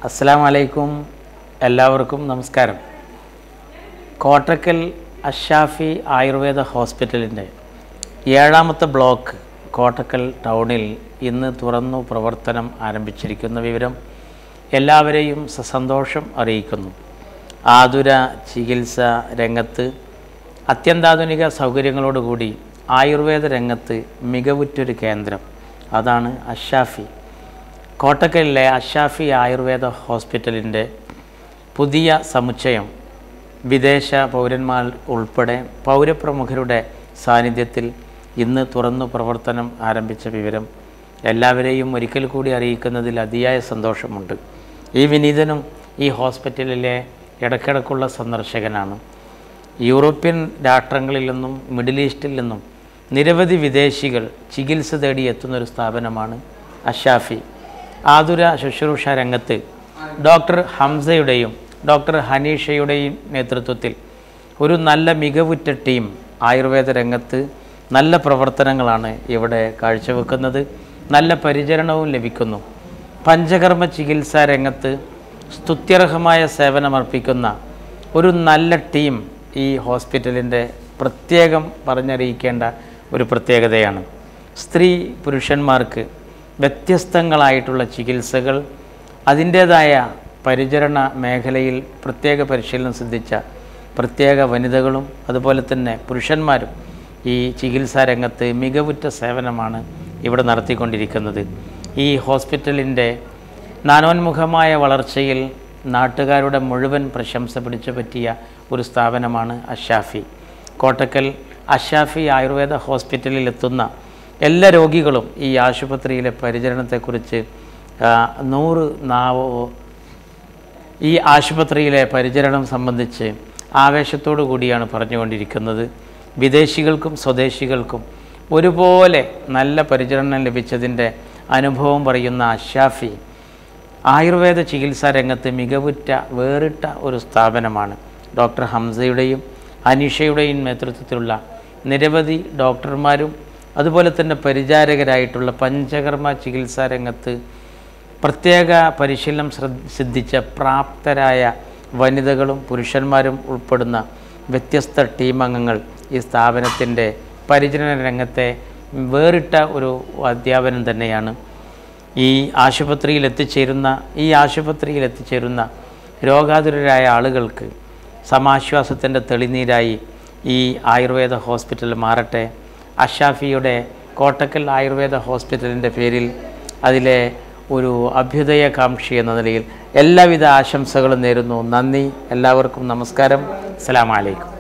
അസ്സാം വലൈക്കും എല്ലാവർക്കും നമസ്കാരം കോട്ടക്കൽ അഷാഫി ആയുർവേദ ഹോസ്പിറ്റലിൻ്റെ ഏഴാമത്തെ ബ്ലോക്ക് കോട്ടക്കൽ ടൗണിൽ ഇന്ന് തുറന്നു പ്രവർത്തനം ആരംഭിച്ചിരിക്കുന്ന വിവരം എല്ലാവരെയും സസന്തോഷം അറിയിക്കുന്നു ആതുര ചികിത്സ രംഗത്ത് അത്യന്താധുനിക സൗകര്യങ്ങളോടുകൂടി ആയുർവേദ രംഗത്ത് മികവുറ്റൊരു കേന്ദ്രം അതാണ് അഷാഫി കോട്ടക്കലിലെ അഷാഫി ആയുർവേദ ഹോസ്പിറ്റലിൻ്റെ പുതിയ സമുച്ചയം വിദേശ പൗരന്മാർ ഉൾപ്പെടെ പൗരപ്രമുഖരുടെ സാന്നിധ്യത്തിൽ ഇന്ന് തുറന്നു പ്രവർത്തനം ആരംഭിച്ച വിവരം എല്ലാവരെയും ഒരിക്കൽ കൂടി അറിയിക്കുന്നതിൽ അതിയായ സന്തോഷമുണ്ട് ഈ വിനീതനും ഈ ഹോസ്പിറ്റലിലെ ഇടയ്ക്കിടയ്ക്കുള്ള സന്ദർശകനാണ് യൂറോപ്യൻ രാഷ്ട്രങ്ങളിൽ നിന്നും മിഡിൽ ഈസ്റ്റിൽ നിന്നും നിരവധി വിദേശികൾ ചികിത്സ തേടി എത്തുന്നൊരു സ്ഥാപനമാണ് അഷാഫി ആതുര ശുശ്രൂഷ രംഗത്ത് ഡോക്ടർ ഹംസയുടെയും ഡോക്ടർ ഹനീഷയുടെയും നേതൃത്വത്തിൽ ഒരു നല്ല മികവുറ്റ ടീം ആയുർവേദ രംഗത്ത് നല്ല പ്രവർത്തനങ്ങളാണ് ഇവിടെ കാഴ്ചവെക്കുന്നത് നല്ല പരിചരണവും ലഭിക്കുന്നു പഞ്ചകർമ്മ ചികിത്സാ രംഗത്ത് സ്തുത്യർഹമായ സേവനമർപ്പിക്കുന്ന ഒരു നല്ല ടീം ഈ ഹോസ്പിറ്റലിൻ്റെ പ്രത്യേകം പറഞ്ഞറിയിക്കേണ്ട ഒരു പ്രത്യേകതയാണ് സ്ത്രീ പുരുഷന്മാർക്ക് വ്യത്യസ്തങ്ങളായിട്ടുള്ള ചികിത്സകൾ അതിൻ്റേതായ പരിചരണ മേഖലയിൽ പ്രത്യേക പരിശീലനം സിദ്ധിച്ച പ്രത്യേക വനിതകളും അതുപോലെ തന്നെ പുരുഷന്മാരും ഈ ചികിത്സാ രംഗത്ത് മികവുറ്റ സേവനമാണ് ഇവിടെ നടത്തിക്കൊണ്ടിരിക്കുന്നത് ഈ ഹോസ്പിറ്റലിൻ്റെ നാനോന്മുഖമായ വളർച്ചയിൽ നാട്ടുകാരുടെ മുഴുവൻ പ്രശംസ പിടിച്ചു പറ്റിയ ഒരു സ്ഥാപനമാണ് അഷാഫി കോട്ടക്കൽ അഷാഫി ആയുർവേദ ഹോസ്പിറ്റലിൽ എത്തുന്ന എല്ലാ രോഗികളും ഈ ആശുപത്രിയിലെ പരിചരണത്തെക്കുറിച്ച് ആ, നൂറ് നാവോ ഈ ആശുപത്രിയിലെ പരിചരണം സംബന്ധിച്ച് ആവേശത്തോടു കൂടിയാണ് പറഞ്ഞുകൊണ്ടിരിക്കുന്നത് വിദേശികൾക്കും സ്വദേശികൾക്കും ഒരുപോലെ നല്ല പരിചരണം ലഭിച്ചതിൻ്റെ അനുഭവം പറയുന്ന അഷാഫി ആയുർവേദ ചികിത്സാ രംഗത്ത് മികവുറ്റ വേറിട്ട ഒരു സ്ഥാപനമാണ് ഡോക്ടർ ഹംസയുടെയും അനീഷയുടെയും നേതൃത്വത്തിലുള്ള നിരവധി ഡോക്ടർമാരും അതുപോലെ തന്നെ പരിചാരകരായിട്ടുള്ള പഞ്ചകർമ്മ ചികിത്സാ രംഗത്ത് പ്രത്യേക പരിശീലനം ശ്രദ്ധ സിദ്ധിച്ച പ്രാപ്തരായ വനിതകളും പുരുഷന്മാരും ഉൾപ്പെടുന്ന വ്യത്യസ്ത ടീം അംഗങ്ങൾ ഈ സ്ഥാപനത്തിൻ്റെ പരിചരണ രംഗത്തെ വേറിട്ട ഒരു അധ്യാപനം തന്നെയാണ് ഈ ആശുപത്രിയിൽ എത്തിച്ചേരുന്ന ഈ ആശുപത്രിയിൽ എത്തിച്ചേരുന്ന രോഗാതുരരായ ആളുകൾക്ക് സമാശ്വാസത്തിൻ്റെ തെളിനീരായി ഈ ആയുർവേദ ഹോസ്പിറ്റൽ മാറട്ടെ അഷാഫിയുടെ കോട്ടക്കൽ ആയുർവേദ ഹോസ്പിറ്റലിൻ്റെ പേരിൽ അതിലെ ഒരു അഭ്യുദയകാംക്ഷി എന്ന നിലയിൽ എല്ലാവിധ ആശംസകളും നേരുന്നു നന്ദി എല്ലാവർക്കും നമസ്കാരം അസ്സലാമു അലൈക്കും